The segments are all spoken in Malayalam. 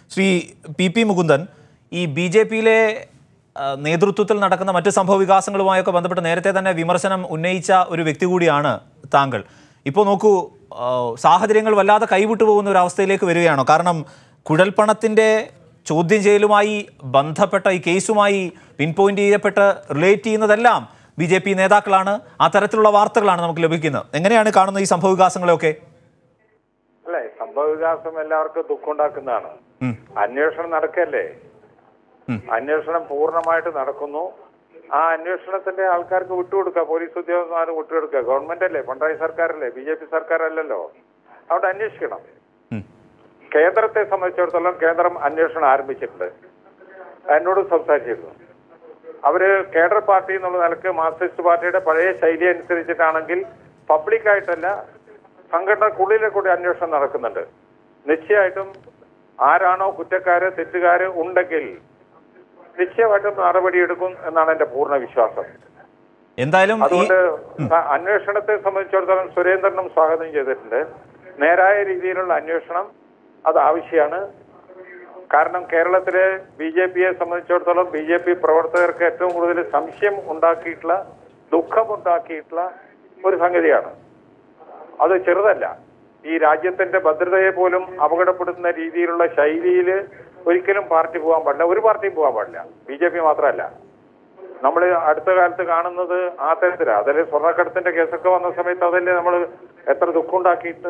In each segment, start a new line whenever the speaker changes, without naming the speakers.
ശ്രീ പി പി മുകുന്ദൻ ഈ ബി ജെ പിയിലെ നേതൃത്വത്തിൽ നടക്കുന്ന മറ്റ് സംഭവ വികാസങ്ങളുമായൊക്കെ ബന്ധപ്പെട്ട് നേരത്തെ തന്നെ വിമർശനം ഉന്നയിച്ച ഒരു വ്യക്തി കൂടിയാണ് താങ്കൾ ഇപ്പോൾ നോക്കൂ ആ, സാഹചര്യങ്ങൾ വല്ലാതെ കൈവിട്ടു പോകുന്ന ഒരു അവസ്ഥയിലേക്ക് വരികയാണോ കാരണം കുഴൽപ്പണത്തിൻ്റെ ചോദ്യം ചെയ്യലുമായി ബന്ധപ്പെട്ട ഈ കേസുമായി പിൻ പോയിന്റ് ചെയ്യപ്പെട്ട് റിലേറ്റ് ചെയ്യുന്നതെല്ലാം ബി ജെ പി നേതാക്കളാണ് ആ തരത്തിലുള്ള വാർത്തകളാണ് നമുക്ക് ലഭിക്കുന്നത് എങ്ങനെയാണ് കാണുന്നത് ഈ സംഭവ വികാസങ്ങളെയൊക്കെ
അല്ലേ സംഭവ വികാസം എല്ലാവർക്കും ദുഃഖമുണ്ടാക്കുന്നതാണ്
ഉം.
അന്വേഷണം നടക്കല്ലേ
ഉം.
അന്വേഷണം പൂർണ്ണമായിട്ട് നടക്കുന്നു ആ അന്വേഷണത്തിന്റെ ആൾക്കാർക്ക് വിട്ടുകൊടുക്കുക പോലീസ് ഉദ്യോഗസ്ഥന്മാർ വിട്ടുകൊടുക്കുക ഗവൺമെന്റ് അല്ലേ പിണറായി സർക്കാരല്ലേ ബി ജെ പി സർക്കാരല്ലല്ലോ അവിടെ അന്വേഷിക്കണം
ഉം.
കേന്ദ്രത്തെ സംബന്ധിച്ചിടത്തോളം കേന്ദ്രം അന്വേഷണം ആരംഭിച്ചിട്ടുണ്ട് എന്നോട് സംസാരിച്ചിരുന്നു അവര് കേഡർ പാർട്ടി എന്നുള്ള നിലക്ക് മാർക്സിസ്റ്റ് പാർട്ടിയുടെ പഴയ ശൈലി അനുസരിച്ചിട്ടാണെങ്കിൽ പബ്ലിക്കായിട്ടല്ല സംഘടനക്കുള്ളിലെ കൂടി അന്വേഷണം നടക്കുന്നുണ്ട് നിശ്ചയമായിട്ടും ആരാണോ കുറ്റക്കാര് തെറ്റുകാര് ഉണ്ടെങ്കിൽ നിശ്ചയമായിട്ടും നടപടിയെടുക്കും എന്നാണ് എന്റെ പൂർണ്ണ വിശ്വാസം
എന്തായാലും ഈ
അതുകൊണ്ട് സ- അന്വേഷണത്തെ സംബന്ധിച്ചിടത്തോളം സുരേന്ദ്രനും സ്വാഗതം ചെയ്തിട്ടുണ്ട് നേരായ രീതിയിലുള്ള അന്വേഷണം അത് ആവശ്യമാണ് കാരണം കേരളത്തിലെ ബി ജെ പിയെ സംബന്ധിച്ചിടത്തോളം ബി ജെ പി പ്രവർത്തകർക്ക് ഏറ്റവും കൂടുതൽ സംശയം ഉണ്ടാക്കിയിട്ടുള്ള ദുഃഖമുണ്ടാക്കിയിട്ടുള്ള ഒരു സംഗതിയാണ് അത് ചെറുതല്ല ഈ രാജ്യത്തിന്റെ ഭദ്രതയെ പോലും അപകടപ്പെടുത്തുന്ന രീതിയിലുള്ള ശൈലിയിൽ ഒരിക്കലും പാർട്ടി പോകാൻ പാടില്ല ഒരു പാർട്ടിയും പോകാൻ പാടില്ല ബി ജെ പി മാത്രമല്ല നമ്മൾ അടുത്ത കാലത്ത് കാണുന്നത് ആ തരത്തിലാണ് അതല്ലേ സ്വർണ്ണക്കടത്തിന്റെ കേസൊക്കെ വന്ന സമയത്ത് അതല്ലേ നമ്മൾ എത്ര ദുഃഖമുണ്ടാക്കിയിട്ട്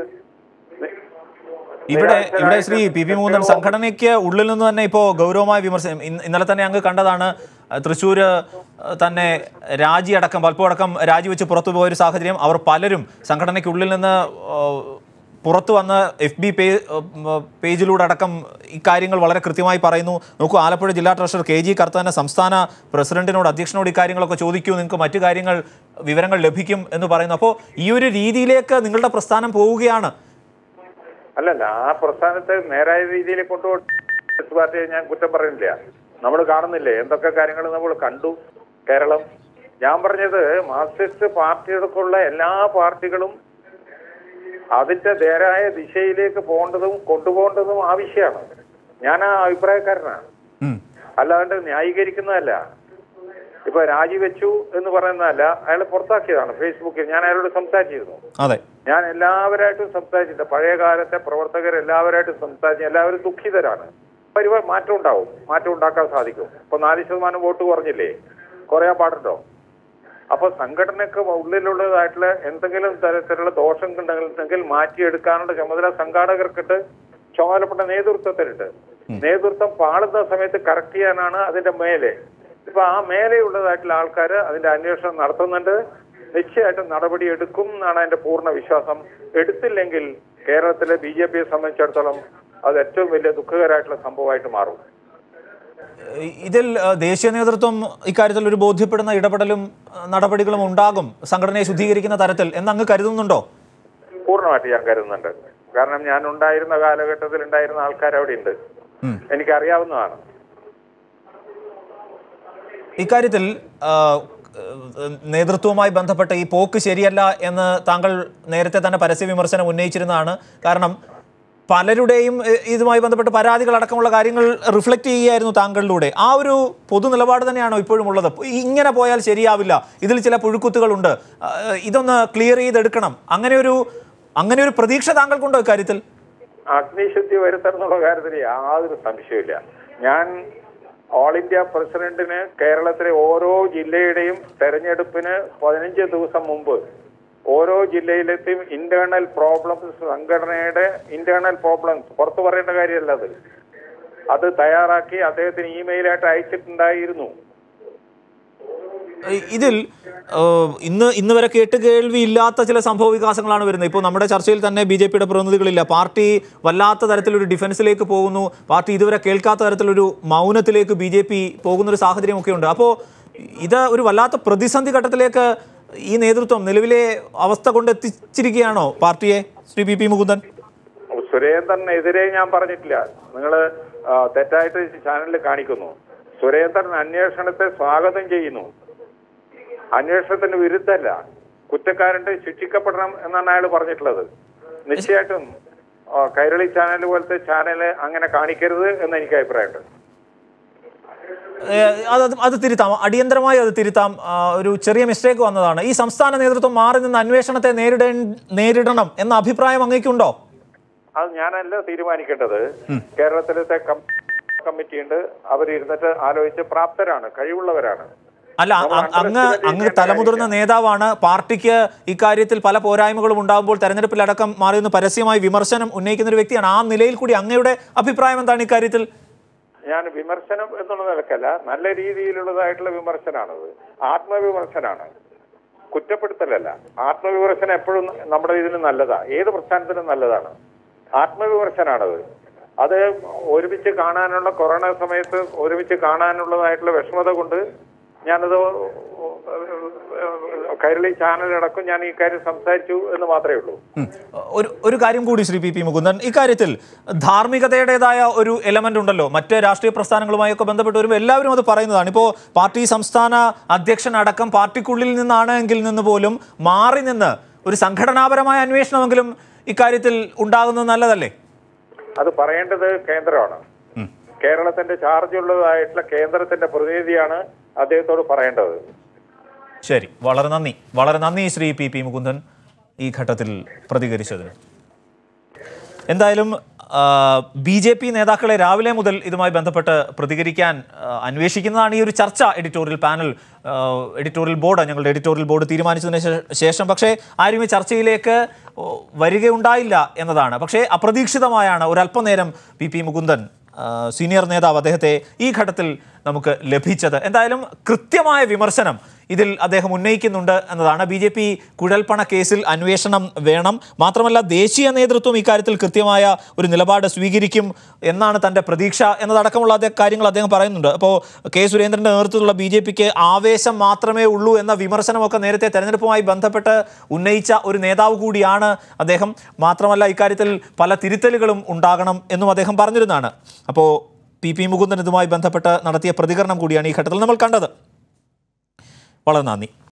ഇവിടെ ഇവിടെ ശ്രീ പി പി മുകുന്ദൻ സംഘടനയ്ക്ക് ഉള്ളിൽ നിന്ന് തന്നെ ഇപ്പോൾ ഗൗരവമായ വിമർശനം ഇന്ന- ഇന്നലെ തന്നെ അങ്ങ് കണ്ടതാണ് തൃശ്ശൂർ തന്നെ രാജി അടക്കം പലപ്പോഴടക്കം രാജിവെച്ച് പുറത്തു പോയ ഒരു സാഹചര്യം അവർ പലരും സംഘടനയ്ക്കുള്ളിൽ നിന്ന് ആ, പുറത്തു വന്ന് എഫ് ബി പേ പേജിലൂടെ അടക്കം ഇക്കാര്യങ്ങൾ വളരെ കൃത്യമായി പറയുന്നു നോക്കൂ ആലപ്പുഴ ജില്ലാ ട്രഷറർ കെ ജി കർത്താന സംസ്ഥാന പ്രസിഡന്റിനോട് അധ്യക്ഷനോട് ഇക്കാര്യങ്ങളൊക്കെ ചോദിക്കൂ നിങ്ങൾക്ക് മറ്റു കാര്യങ്ങൾ വിവരങ്ങൾ ലഭിക്കും എന്ന് പറയുന്നു അപ്പോൾ ഈ ഒരു രീതിയിലേക്ക് നിങ്ങളുടെ പ്രസ്ഥാനം പോവുകയാണ്
അല്ലല്ല ആ പ്രസ്ഥാനത്തെ നേരായ രീതിയിൽ കൊണ്ടുപോയി പാർട്ടിയെ ഞാൻ കുറ്റം പറയുന്നില്ല നമ്മൾ കാണുന്നില്ലേ എന്തൊക്കെ കാര്യങ്ങൾ നമ്മൾ കണ്ടു കേരളം ഞാൻ പറഞ്ഞത് മാർക്സിസ്റ്റ് പാർട്ടികൾക്കുള്ള എല്ലാ പാർട്ടികളും അതിന്റെ നേരായ ദിശയിലേക്ക് പോകേണ്ടതും കൊണ്ടുപോകേണ്ടതും ആവശ്യമാണ് ഞാൻ ആ അഭിപ്രായക്കാരനാണ്
ഉം.
അല്ലാണ്ട് ന്യായീകരിക്കുന്നതല്ല ഇപ്പൊ രാജിവെച്ചു എന്ന് പറയുന്നതല്ല അയാൾ പുറത്താക്കിയതാണ് ഫേസ്ബുക്കിൽ ഞാൻ അയാളോട് സംസാരിച്ചിരുന്നു
അതെ
ഞാൻ എല്ലാവരായിട്ടും സംസാരിച്ചിട്ടുണ്ട് പഴയ കാലത്തെ പ്രവർത്തകർ എല്ലാവരായിട്ടും സംസാരിച്ചു എല്ലാവരും ദുഃഖിതരാണ് പരിപാടി മാറ്റം ഉണ്ടാവും മാറ്റം ഉണ്ടാക്കാൻ സാധിക്കും ഇപ്പൊ നാല് ശതമാനം വോട്ട് കുറഞ്ഞില്ലേ കുറയാൻ പാടുണ്ടോ അപ്പൊ സംഘടനക്ക് ഉള്ളിലുള്ളതായിട്ടുള്ള എന്തെങ്കിലും തരത്തിലുള്ള ദോഷം ഉണ്ടെങ്കിൽ മാറ്റിയെടുക്കാനുള്ള ചുമതല സംഘാടകർക്കുണ്ട് ചുമതലപ്പെട്ട നേതൃത്വത്തിനുണ്ട് നേതൃത്വം പാളുന്ന സമയത്ത് കറക്റ്റ് ചെയ്യാനാണ് അതിന്റെ മേലെ ഇപ്പൊ ആ മേലെയുള്ളതായിട്ടുള്ള ആൾക്കാർ അതിന്റെ അന്വേഷണം നടത്തുന്നുണ്ട് നിശ്ചയമായിട്ടും നടപടി എടുക്കും എന്നാണ് എന്റെ പൂർണ്ണ വിശ്വാസം എടുത്തില്ലെങ്കിൽ കേരളത്തിലെ ബി ജെ പിയെ സംബന്ധിച്ചിടത്തോളം അത് ഏറ്റവും വലിയ ദുഃഖകരമായിട്ടുള്ള സംഭവമായിട്ട് മാറും
ഇതിൽ ആ, ദേശീയ നേതൃത്വം ഇക്കാര്യത്തിൽ ഒരു ബോധ്യപ്പെടുന്ന ഇടപെടലും ആ, നടപടികളും ഉണ്ടാകും സംഘടനയെ ശുദ്ധീകരിക്കുന്ന തരത്തിൽ എന്ന് അങ്ങ് കരുതുന്നുണ്ടോ
പൂർണ്ണമായിട്ട് ഞാൻ കരുതുന്നുണ്ട് കാരണം ഞാൻ ഉണ്ടായിരുന്ന കാലഘട്ടത്തിൽ ഉണ്ടായിരുന്ന ആൾക്കാർ അവിടെ ഉണ്ട്
ഉം.
എനിക്കറിയാവുന്നതാണ്
ഇക്കാര്യത്തിൽ ആ, ഏഹ്, നേതൃത്വവുമായി ബന്ധപ്പെട്ട ഈ പോക്ക് ശരിയല്ല എന്ന് താങ്കൾ നേരത്തെ തന്നെ പരസ്യ വിമർശനം ഉന്നയിച്ചിരുന്നതാണ് കാരണം പലരുടെയും ഏഹ്, ഇതുമായി ബന്ധപ്പെട്ട് പരാതികൾ അടക്കമുള്ള കാര്യങ്ങൾ റിഫ്ലക്റ്റ് ചെയ്യുകയായിരുന്നു താങ്കളിലൂടെ ആ ഒരു പൊതു നിലപാട് തന്നെയാണോ ഇപ്പോഴും ഉള്ളത് ഇങ്ങനെ പോയാൽ ശരിയാവില്ല ഇതിൽ ചില പുഴുക്കുത്തുകളുണ്ട് ആ, ഇതൊന്ന് ക്ലിയർ ചെയ്തെടുക്കണം അങ്ങനെ ഒരു അങ്ങനെ ഒരു പ്രതീക്ഷ താങ്കൾക്കുണ്ടോ ഇക്കാര്യത്തിൽ
അഗ്നിശുദ്ധി വരുത്തണം എന്നുള്ള കാര്യത്തിൽ യാതൊരു സംശയമില്ല ഞാൻ ഓൾ ഇന്ത്യ പ്രസിഡന്റിന് കേരളത്തിലെ ഓരോ ജില്ലയുടെയും തെരഞ്ഞെടുപ്പിന് പതിനഞ്ച് ദിവസം മുമ്പ് ഓരോ ജില്ലയിലെത്തിയും ഇന്റേണൽ പ്രോബ്ലംസ് സംഘടനയുടെ ഇന്റേണൽ പ്രോബ്ലംസ് പുറത്തു പറയേണ്ട കാര്യമല്ല അത് അത് തയ്യാറാക്കി അദ്ദേഹത്തിന് ഇമെയിലായിട്ട് അയച്ചിട്ടുണ്ടായിരുന്നു
ഇതിൽ ഏഹ്, ഇന്ന് ഇന്ന് വരെ കേട്ട് കേൾവിയില്ലാത്ത ചില സംഭവ വികാസങ്ങളാണ് വരുന്നത് ഇപ്പോൾ നമ്മുടെ ചർച്ചയിൽ തന്നെ ബി ജെ പിയുടെ പ്രതിനിധികളില്ല പാർട്ടി വല്ലാത്ത തരത്തിലൊരു ഡിഫൻസിലേക്ക് പോകുന്നു പാർട്ടി ഇതുവരെ കേൾക്കാത്ത തരത്തിലൊരു മൗനത്തിലേക്ക് ബി ജെ പി പോകുന്നൊരു സാഹചര്യമൊക്കെ ഉണ്ട് അപ്പോൾ ഇത് ഒരു വല്ലാത്ത പ്രതിസന്ധി ഘട്ടത്തിലേക്ക് ഈ നേതൃത്വം നിലവിലെ അവസ്ഥ കൊണ്ട് എത്തിച്ചിരിക്കുകയാണോ പാർട്ടിയെ ശ്രീ പി പി മുകുന്ദൻ
സുരേന്ദ്രനെതിരെ ഞാൻ പറഞ്ഞിട്ടില്ല നിങ്ങൾ തെറ്റായിട്ട് ചാനലിൽ കാണിക്കുന്നു സുരേന്ദ്രൻ അന്വേഷണത്തെ സ്വാഗതം ചെയ്യുന്നു അന്വേഷണത്തിന് വിരുദ്ധല്ല കുറ്റക്കാരന്റെ ശിക്ഷിക്കപ്പെടണം എന്നാണ് അയാൾ പറഞ്ഞിട്ടുള്ളത് നിശ്ചയമായിട്ടും ആ, കൈരളി ചാനൽ പോലത്തെ ചാനൽ അങ്ങനെ കാണിക്കരുത് എന്ന് എനിക്ക് അഭിപ്രായമുണ്ട്
ഏ, അത് അത് അത് തിരുത്താം അടിയന്തരമായി അത് തിരുത്താം ആ, ഒരു ചെറിയ മിസ്റ്റേക്ക് വന്നതാണ് ഈ സംസ്ഥാന നേതൃത്വം മാറി നിന്ന് അന്വേഷണത്തെ നേരിടേ നേരിടണം എന്ന അഭിപ്രായം അങ്ങേക്കുണ്ടോ
അത് ഞാനല്ല തീരുമാനിക്കേണ്ടത് കേരളത്തിലത്തെ കം- കമ്മിറ്റി ഉണ്ട് അവരിരുന്നിട്ട് ആലോചിച്ച് പ്രാപ്തരാണ് കഴിവുള്ളവരാണ്
അല്ല അ-
നമ്മൾ
അങ്ങ്
underestimate
അങ്ങ്
ചെയ്യേണ്ട
തലമുതിർന്ന
കാര്യമില്ല.
നേതാവാണ് പാർട്ടിക്ക് ഇക്കാര്യത്തിൽ പല പോരായ്മകളും ഉണ്ടാകുമ്പോൾ തെരഞ്ഞെടുപ്പിലടക്കം മാറി നിന്ന് പരസ്യമായി വിമർശനം ഉന്നയിക്കുന്ന ഒരു വ്യക്തിയാണ് ആ നിലയിൽ കൂടി അങ്ങയുടെ അഭിപ്രായം എന്താണ് ഇക്കാര്യത്തിൽ
ഞാൻ വിമർശനം എന്നുള്ള നിലക്കല്ല നല്ല രീതിയിലുള്ളതായിട്ടുള്ള വിമർശനമാണത് ആത്മവിമർശനാണ് കുറ്റപ്പെടുത്തലല്ല ആത്മവിമർശനം എപ്പോഴും നമ്മുടെ ഇതിന് നല്ലതാ ഏത് പ്രസ്ഥാനത്തിനും നല്ലതാണ് ആത്മവിമർശനാണത് അത് ഒരുമിച്ച് കാണാനുള്ള കൊറോണ സമയത്ത് ഒരുമിച്ച് കാണാനുള്ളതായിട്ടുള്ള വിഷമത കൊണ്ട് ഞാനത് കൈരളി ചാനലടക്കം ഞാൻ ഈ കാര്യം സംസാരിച്ചു എന്ന് മാത്രമേ ഉള്ളൂ
ഉം. ഒരു ഒരു കാര്യം കൂടി ശ്രീ പി പി മുകുന്ദൻ ഇക്കാര്യത്തിൽ ധാർമ്മികതയുടേതായ ഒരു എലമെന്റ് ഉണ്ടല്ലോ മറ്റ് രാഷ്ട്രീയ പ്രസ്ഥാനങ്ങളുമായൊക്കെ ബന്ധപ്പെട്ട് വരുമ്പോൾ എല്ലാവരും അത് പറയുന്നതാണ് ഇപ്പോൾ പാർട്ടി സംസ്ഥാന അധ്യക്ഷൻ അടക്കം പാർട്ടിക്കുള്ളിൽ നിന്നാണ് എങ്കിൽ നിന്ന് പോലും മാറി നിന്ന് ഒരു സംഘടനാപരമായ അന്വേഷണമെങ്കിലും ഇക്കാര്യത്തിൽ ഉണ്ടാകുന്നത് നല്ലതല്ലേ
അത് പറയേണ്ടത് കേന്ദ്രമാണ് കേരളത്തിന്റെ ചാർജ് ഉള്ളതായിട്ടുള്ള കേന്ദ്രത്തിന്റെ പ്രതിനിധിയാണ് അദ്ദേഹത്തോട് പറയേണ്ടത്
ശരി വളരെ നന്ദി വളരെ നന്ദി ശ്രീ പി പി മുകുന്ദൻ ഈ ഘട്ടത്തിൽ പ്രതികരിച്ചതിന് എന്തായാലും ബി ജെ പി നേതാക്കളെ രാവിലെ മുതൽ ഇതുമായി ബന്ധപ്പെട്ട് പ്രതികരിക്കാൻ ആ, അന്വേഷിക്കുന്നതാണ് ഈ ഒരു ചർച്ച എഡിറ്റോറിയൽ പാനൽ ആ, എഡിറ്റോറിയൽ ബോർഡ് ഞങ്ങളുടെ എഡിറ്റോറിയൽ ബോർഡ് തീരുമാനിച്ചതിന് ശേ- ശേഷം പക്ഷേ ആരും ഈ ചർച്ചയിലേക്ക് ഓ, വരികയുണ്ടായില്ല എന്നതാണ് പക്ഷേ അപ്രതീക്ഷിതമായാണ് ഒരല്പനേരം പി പി മുകുന്ദൻ ആ, സീനിയർ നേതാവ് അദ്ദേഹത്തെ ഈ ഘട്ടത്തിൽ നമുക്ക് ലഭിച്ചത് എന്തായാലും കൃത്യമായ വിമർശനം ഇതിൽ അദ്ദേഹം ഉന്നയിക്കുന്നുണ്ട് എന്നതാണ് ബി ജെ പി കുഴൽപ്പണ കേസിൽ അന്വേഷണം വേണം മാത്രമല്ല ദേശീയ നേതൃത്വം ഇക്കാര്യത്തിൽ കൃത്യമായ ഒരു നിലപാട് സ്വീകരിക്കും എന്നാണ് തൻ്റെ പ്രതീക്ഷ എന്നതടക്കമുള്ള അതേ കാര്യങ്ങൾ അദ്ദേഹം പറയുന്നുണ്ട് അപ്പോൾ കെ സുരേന്ദ്രൻ്റെ നേതൃത്വത്തിലുള്ള ബി ജെ പിക്ക് ആവേശം മാത്രമേ ഉള്ളൂ എന്ന വിമർശനമൊക്കെ നേരത്തെ തെരഞ്ഞെടുപ്പുമായി ബന്ധപ്പെട്ട് ഉന്നയിച്ച ഒരു നേതാവ് കൂടിയാണ് അദ്ദേഹം മാത്രമല്ല ഇക്കാര്യത്തിൽ പല തിരുത്തലുകളും ഉണ്ടാകണം എന്നും അദ്ദേഹം പറഞ്ഞിരുന്നതാണ് അപ്പോൾ പി പി മുകുന്ദൻ ഇതുമായി ബന്ധപ്പെട്ട് നടത്തിയ പ്രതികരണം കൂടിയാണ് ഈ ഘട്ടത്തിൽ നമ്മൾ കണ്ടത് വളരെ നന്ദി